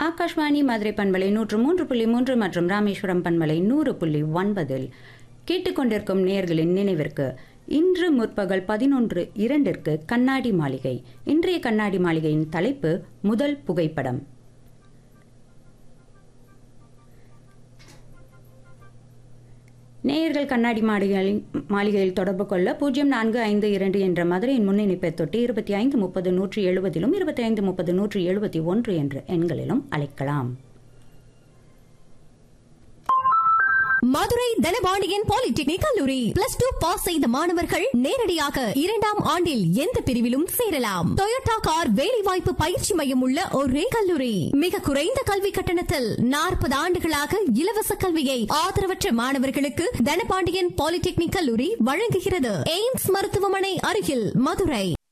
ஆகாஷ்வாணி மதுரை பண்பலை நூற்று மூன்று புள்ளி மூன்று மற்றும் ராமேஸ்வரம் பண்பலை நூறு புள்ளி ஒன்பதில் கேட்டுக்கொண்டிருக்கும் நேயர்களின் நினைவிற்கு இன்று முற்பகல் பதினொன்று இரண்டிற்கு கண்ணாடி மாளிகை இன்றைய கண்ணாடி மாளிகையின் தலைப்பு முதல் புகைப்படம் நேயர்கள் கண்ணாடி மாளிகையில் மாளிகையில் தொடர்பு கொள்ள பூஜ்ஜியம் நான்கு ஐந்து இரண்டு என்ற மதுரையின் முன்னிணைப்பை தொட்டு இருபத்தி ஐந்து முப்பது நூற்றி எழுபதிலும் இருபத்தி ஐந்து முப்பது நூற்றி எழுபத்தி ஒன்று என்ற எண்களிலும் அழைக்கலாம் மதுரை தனபாண்டியன் பாலிடெக்னிக் கல்லூரி பிளஸ் டூ பாஸ் செய்த மாணவர்கள் நேரடியாக இரண்டாம் ஆண்டில் எந்த பிரிவிலும் சேரலாம் டொயோட்டா கார் வேலைவாய்ப்பு பயிற்சி மையம் உள்ள ஒரே கல்லூரி மிக குறைந்த கல்வி கட்டணத்தில் நாற்பது ஆண்டுகளாக இலவச கல்வியை ஆதரவற்ற மாணவர்களுக்கு தனபாண்டியன் பாலிடெக்னிக் கல்லூரி வழங்குகிறது எய்ம்ஸ் மருத்துவமனை அருகில் மதுரை